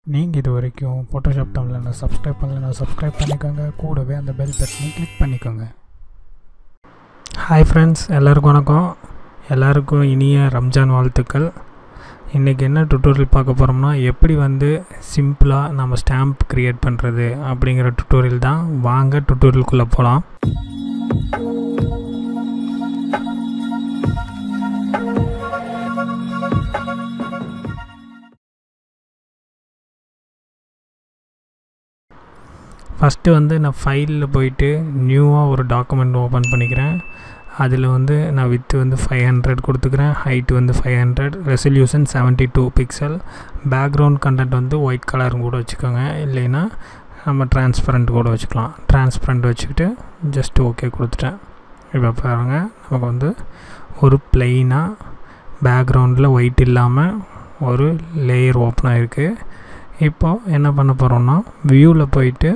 நீங்கள் இது வரைக்கும் ஃபோட்டோஷாப் தமிழில் சப்ஸ்கிரைப் பண்ணலைன்னா சப்ஸ்கிரைப் பண்ணிக்கோங்க கூடவே அந்த பெல் பட்டனை கிளிக் பண்ணிக்கோங்க ஹாய் ஃப்ரெண்ட்ஸ் எல்லாருக்கும் வணக்கம் எல்லாருக்கும் இனிய ரம்ஜான் வாழ்த்துக்கள் இன்றைக்கி என்ன டுட்டோரியல் பார்க்க போகிறோம்னா எப்படி வந்து சிம்பிளாக நம்ம ஸ்டாம்ப் க்ரியேட் பண்ணுறது அப்படிங்கிற டுட்டோரியல் தான் வாங்க டுட்டோரியலுக்குள்ளே போகலாம் ஃபஸ்ட்டு வந்து நான் ஃபைலில் போயிட்டு நியூவாக ஒரு டாக்குமெண்ட் ஓப்பன் பண்ணிக்கிறேன் அதில் வந்து நான் வித்து வந்து ஃபைவ் ஹண்ட்ரட் கொடுத்துக்கிறேன் ஹைட் வந்து five hundred resolution seventy two pixel background content வந்து ஒயிட் கலர் கூட வச்சுக்கோங்க இல்லைன்னா நம்ம டிரான்ஸ்பரண்ட் கூட வச்சுக்கலாம் டிரான்ஸ்பரண்ட் வச்சுக்கிட்டு ஜஸ்ட் ஓகே கொடுத்துட்டேன் இப்போ பாருங்கள் நமக்கு வந்து ஒரு பிளெயினாக பேக்ரவுண்டில் ஒயிட் இல்லாமல் ஒரு லேயர் ஓப்பன் ஆகிருக்கு இப்போது என்ன பண்ண போகிறோம்னா வியூவில் போயிட்டு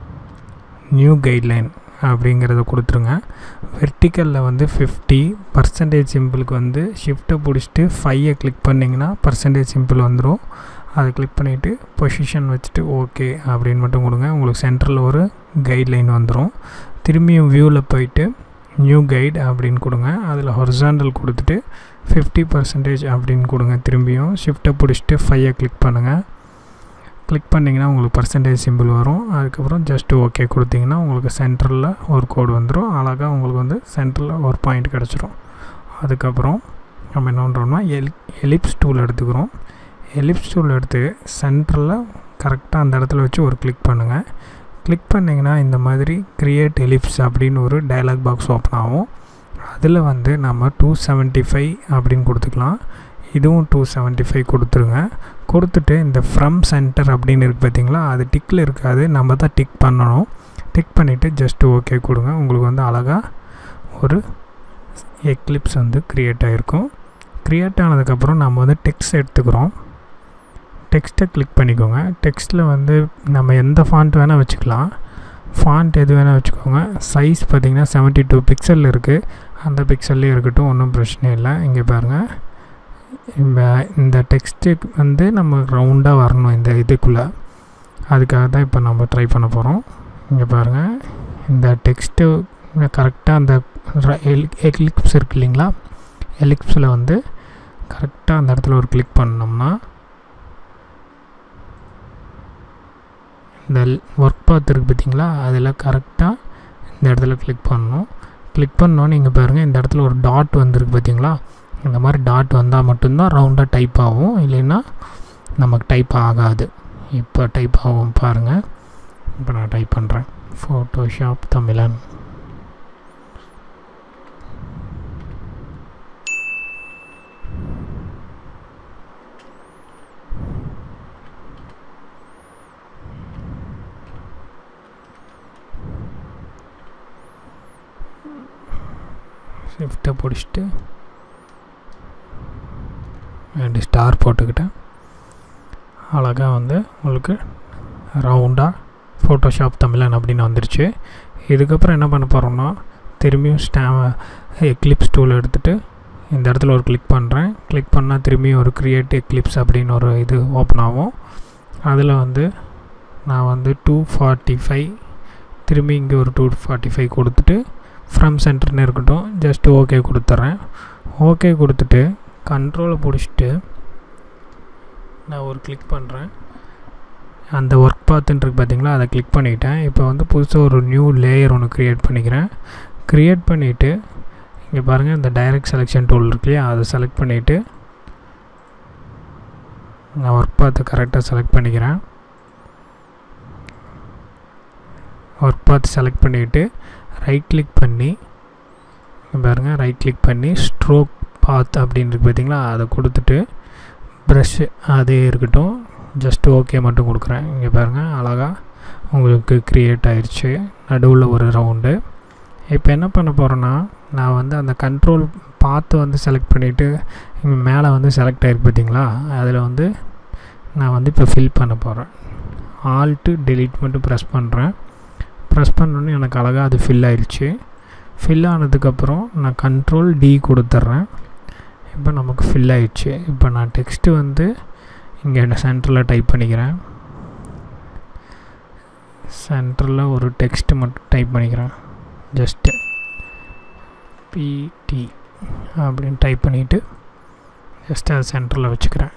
நியூ கைட்லைன் அப்படிங்கிறத கொடுத்துருங்க வெர்டிக்கலில் வந்து ஃபிஃப்டி பர்சன்டேஜ் சிம்பிளுக்கு வந்து ஷிஃப்ட்டை பிடிச்சிட்டு ஃபையை கிளிக் பண்ணிங்கன்னா பர்சன்டேஜ் சிம்பிள் வந்துடும் அதை கிளிக் பண்ணிவிட்டு பொசிஷன் வச்சுட்டு ஓகே அப்படின்னு மட்டும் கொடுங்க உங்களுக்கு சென்டரில் ஒரு கைட்லைன் வந்துடும் திரும்பியும் வியூவில் போயிட்டு நியூ கைட் அப்படின்னு கொடுங்க அதில் ஹொரிசாண்டல் கொடுத்துட்டு ஃபிஃப்டி பர்சன்டேஜ் அப்படின்னு கொடுங்க திரும்பியும் ஷிஃப்ட்டை பிடிச்சிட்டு ஃபையை கிளிக் பண்ணுங்கள் கிளிக் பண்ணிங்கன்னா உங்களுக்கு பர்சன்டேஜ் சிம்பிள் வரும் அதுக்கப்புறம் ஜஸ்ட்டு ஓகே கொடுத்தீங்கன்னா உங்களுக்கு சென்டரில் ஒரு கோடு வந்துடும் அழகாக உங்களுக்கு வந்து சென்டரில் ஒரு பாயிண்ட் கிடச்சிரும் அதுக்கப்புறம் நம்ம என்ன பண்ணுறோம்னா எலி எலிப்ஸ் டூல் எடுத்துக்கிறோம் எலிப்ஸ் டூல் எடுத்து சென்டரில் கரெக்டாக அந்த இடத்துல வச்சு ஒரு கிளிக் பண்ணுங்கள் கிளிக் பண்ணிங்கன்னா இந்த மாதிரி க்ரியேட் எலிப்ஸ் அப்படின்னு ஒரு டைலாக் பாக்ஸ் ஓப்பன் ஆகும் அதில் வந்து நம்ம டூ செவன்ட்டி ஃபைவ் அப்படின்னு கொடுத்துக்கலாம் இதுவும் டூ செவன்ட்டி ஃபைவ் கொடுத்துருங்க கொடுத்துட்டு இந்த ஃப்ரம் சென்டர் அப்படின்னு இருக்குது பார்த்தீங்களா அது டிக்கில் இருக்காது நம்ம தான் டிக் பண்ணணும் டிக் பண்ணிவிட்டு ஜஸ்ட்டு ஓகே கொடுங்க உங்களுக்கு வந்து அழகாக ஒரு எக்லிப்ஸ் வந்து க்ரியேட் ஆகிருக்கும் க்ரியேட் ஆனதுக்கப்புறம் நம்ம வந்து டெக்ஸ்ட் எடுத்துக்கிறோம் டெக்ஸ்ட்டை கிளிக் பண்ணிக்கோங்க டெக்ஸ்ட்டில் வந்து நம்ம எந்த ஃபாண்ட் வேணால் வச்சுக்கலாம் ஃபாண்ட் எது வேணால் வச்சுக்கோங்க சைஸ் பார்த்திங்கன்னா செவன்ட்டி டூ பிக்சல் இருக்குது அந்த பிக்சல்லே இருக்கட்டும் ஒன்றும் பிரச்சனை இல்லை இங்கே பாருங்கள் இந்த டெக்ஸ்ட்டு வந்து நம்ம ரவுண்டாக வரணும் இந்த இதுக்குள்ளே அதுக்காக தான் இப்போ நம்ம ட்ரை பண்ண போகிறோம் இங்கே பாருங்கள் இந்த டெக்ஸ்ட்டு கரெக்டாக அந்த எலிப்ஸ் இருக்கு இல்லைங்களா எலிப்ஸில் வந்து கரெக்டாக அந்த இடத்துல ஒரு கிளிக் பண்ணோம்னா இந்த ஒர்க் பாத் இருக்குது பார்த்தீங்களா அதில் கரெக்டாக இந்த இடத்துல கிளிக் பண்ணணும் கிளிக் பண்ணோன்னே இங்கே பாருங்கள் இந்த இடத்துல ஒரு டாட் வந்துருக்கு பார்த்தீங்களா இந்த மாதிரி டாட் வந்தால் மட்டும்தான் ரவுண்டாக டைப் ஆகும் இல்லைன்னா நமக்கு டைப் ஆகாது இப்போ டைப் ஆகும் பாருங்கள் இப்போ நான் டைப் பண்ணுறேன் ஃபோட்டோஷாப் தமிழன் ஷிஃப்ட்டை பிடிச்சிட்டு ரெண்டு ஸ்டார் போட்டுக்கிட்டேன் அழகாக வந்து உங்களுக்கு ரவுண்டாக ஃபோட்டோஷாப் தமிழன் அப்படின்னு வந்துருச்சு இதுக்கப்புறம் என்ன பண்ண போகிறோம்னா திரும்பியும் ஸ்டா எக்லிப்ஸ் டூல் எடுத்துகிட்டு இந்த இடத்துல ஒரு கிளிக் பண்ணுறேன் கிளிக் பண்ணால் திரும்பியும் ஒரு க்ரியேட் எக்லிப்ஸ் அப்படின்னு ஒரு இது ஓப்பன் ஆகும் அதில் வந்து நான் வந்து டூ ஃபார்ட்டி ஃபைவ் திரும்பி இங்கே ஒரு டூ ஃபார்ட்டி ஃபைவ் கொடுத்துட்டு ஃப்ரம் சென்டர்னு இருக்கட்டும் ஜஸ்ட்டு ஓகே கொடுத்துட்றேன் ஓகே கொடுத்துட்டு கண்ட்ரோலை பிடிச்சிட்டு நான் ஒரு கிளிக் பண்ணுறேன் அந்த ஒர்க் பார்த்துன்ருக்கு பார்த்தீங்களா அதை கிளிக் பண்ணிக்கிட்டேன் இப்போ வந்து புதுசாக ஒரு நியூ லேயர் ஒன்று க்ரியேட் பண்ணிக்கிறேன் க்ரியேட் பண்ணிவிட்டு இங்கே பாருங்கள் இந்த டைரக்ட் செலெக்ஷன் டூல் இருக்கு இல்லையா அதை செலக்ட் பண்ணிவிட்டு நான் ஒர்க் பார்த்து கரெக்டாக செலக்ட் பண்ணிக்கிறேன் ஒர்க் பார்த்து செலக்ட் பண்ணிவிட்டு ரைட் கிளிக் பண்ணி பாருங்கள் ரைட் கிளிக் பண்ணி ஸ்ட்ரோக் பாத் அப்படின்னு இருக்கு பார்த்தீங்களா அதை கொடுத்துட்டு ப்ரஷ்ஷு அதே இருக்கட்டும் ஜஸ்ட் ஓகே மட்டும் கொடுக்குறேன் இங்கே பாருங்கள் அழகாக உங்களுக்கு க்ரியேட் ஆயிடுச்சு நடுவில் ஒரு ரவுண்டு இப்போ என்ன பண்ண போகிறேன்னா நான் வந்து அந்த கண்ட்ரோல் பார்த்து வந்து செலக்ட் பண்ணிவிட்டு இங்கே மேலே வந்து செலக்ட் ஆகிருக்கு பார்த்தீங்களா அதில் வந்து நான் வந்து இப்போ ஃபில் பண்ண போகிறேன் ஆல்ட்டு டெலீட் மட்டும் ப்ரெஸ் பண்ணுறேன் ப்ரெஸ் பண்ணோன்னே எனக்கு அழகாக அது ஃபில் ஆயிடுச்சு ஃபில் ஆனதுக்கப்புறம் நான் கண்ட்ரோல் டி கொடுத்துட்றேன் இப்போ நமக்கு ஃபில் ஆயிடுச்சு இப்போ நான் டெக்ஸ்ட்டு வந்து இங்கே சென்டரில் டைப் பண்ணிக்கிறேன் சென்டரில் ஒரு டெக்ஸ்ட்டு மட்டும் டைப் பண்ணிக்கிறேன் ஜஸ்ட்டு பிடி அப்படின்னு டைப் பண்ணிவிட்டு ஜஸ்ட் அதை சென்டரில் வச்சுக்கிறேன்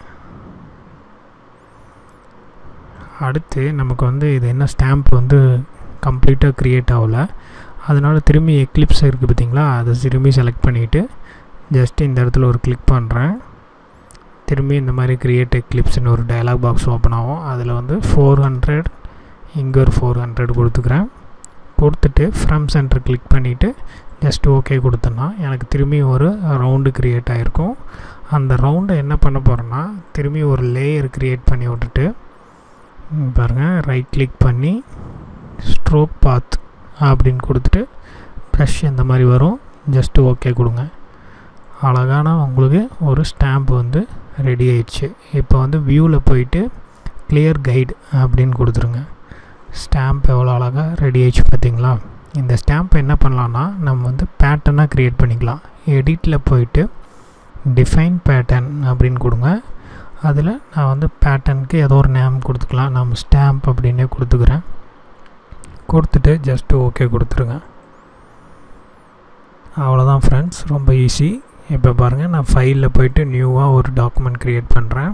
அடுத்து நமக்கு வந்து இது என்ன ஸ்டாம்ப் வந்து கம்ப்ளீட்டாக க்ரியேட் ஆகலை அதனால் திரும்பி எக்லிப்ஸ் இருக்குது பார்த்தீங்களா அதை திரும்பி செலக்ட் பண்ணிவிட்டு ஜஸ்ட் இந்த இடத்துல ஒரு கிளிக் பண்ணுறேன் திரும்பி இந்த மாதிரி க்ரியேட் எக்லிப்ஸ்னு ஒரு டயலாக் பாக்ஸ் ஓப்பன் ஆகும் அதில் வந்து ஃபோர் ஹண்ட்ரட் இங்கே ஒரு ஃபோர் ஹண்ட்ரட் கொடுத்துக்கிறேன் கொடுத்துட்டு ஃப்ரம் சென்டர் கிளிக் பண்ணிவிட்டு ஜஸ்ட் ஓகே கொடுத்தேன்னா எனக்கு திரும்பி ஒரு ரவுண்டு க்ரியேட் ஆகிருக்கும் அந்த ரவுண்டை என்ன பண்ண போகிறேன்னா திரும்பி ஒரு லேயர் க்ரியேட் பண்ணி விட்டுட்டு பாருங்கள் ரைட் கிளிக் பண்ணி ஸ்ட்ரோக் பாத் அப்படின்னு கொடுத்துட்டு ப்ரஷ் இந்த மாதிரி வரும் ஜஸ்ட்டு ஓகே கொடுங்க அழகான உங்களுக்கு ஒரு ஸ்டாம்ப் வந்து ரெடி ஆயிடுச்சு இப்போ வந்து வியூவில் போயிட்டு கிளியர் கைடு அப்படின்னு கொடுத்துருங்க ஸ்டாம்ப் எவ்வளோ அழகாக ரெடி ஆயிடுச்சு பார்த்தீங்களா இந்த ஸ்டாம்ப் என்ன பண்ணலான்னா நம்ம வந்து பேட்டர்னாக க்ரியேட் பண்ணிக்கலாம் எடிட்டில் போயிட்டு டிஃபைன் பேட்டர்ன் அப்படின்னு கொடுங்க அதில் நான் வந்து பேட்டர்னுக்கு ஏதோ ஒரு நேம் கொடுத்துக்கலாம் நம்ம ஸ்டாம்ப் அப்படின்னே கொடுத்துக்கிறேன் கொடுத்துட்டு ஜஸ்ட்டு ஓகே கொடுத்துருங்க அவ்வளோதான் ஃப்ரெண்ட்ஸ் ரொம்ப ஈஸி இப்போ பாருங்கள் நான் ஃபைலில் போயிட்டு நியூவாக ஒரு டாக்குமெண்ட் க்ரியேட் பண்ணுறேன்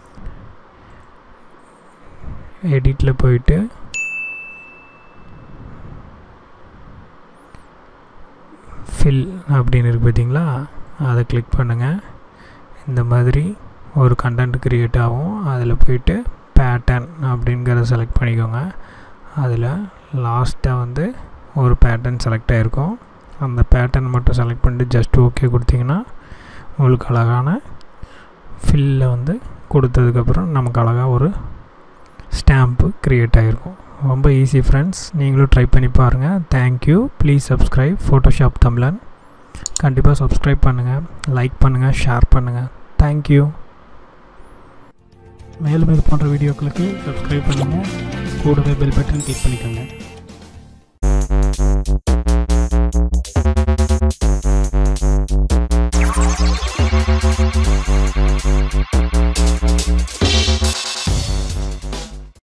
எடிட்டில் போயிட்டு ஃபில் அப்படின்னு இருக்குது பார்த்தீங்களா அதை கிளிக் பண்ணுங்கள் இந்த மாதிரி ஒரு கண்டென்ட் க்ரியேட் ஆகும் அதில் போயிட்டு பேட்டர்ன் அப்படிங்கிறத செலக்ட் பண்ணிக்கோங்க அதில் லாஸ்ட்டாக வந்து ஒரு பேட்டர்ன் செலக்ட் ஆகிருக்கும் அந்த பேட்டர்ன் மட்டும் செலக்ட் பண்ணிட்டு ஜஸ்ட் ஓகே கொடுத்தீங்கன்னா உங்களுக்கு அழகான ஃபில்லில் வந்து கொடுத்ததுக்கப்புறம் நமக்கு அழகாக ஒரு ஸ்டாம்ப்பு க்ரியேட் ஆகிருக்கும் ரொம்ப ஈஸி ஃப்ரெண்ட்ஸ் நீங்களும் ட்ரை பண்ணி பாருங்கள் தேங்க்யூ ப்ளீஸ் சப்ஸ்கிரைப் ஃபோட்டோஷாப் தமிழன் கண்டிப்பாக சப்ஸ்கிரைப் பண்ணுங்கள் லைக் பண்ணுங்கள் ஷேர் பண்ணுங்கள் தேங்க்யூ மேலும் இது போன்ற வீடியோக்களுக்கு சப்ஸ்கிரைப் பண்ணுங்கள் கூடவே பெல் பட்டன் கிளிக் பண்ணிக்கோங்க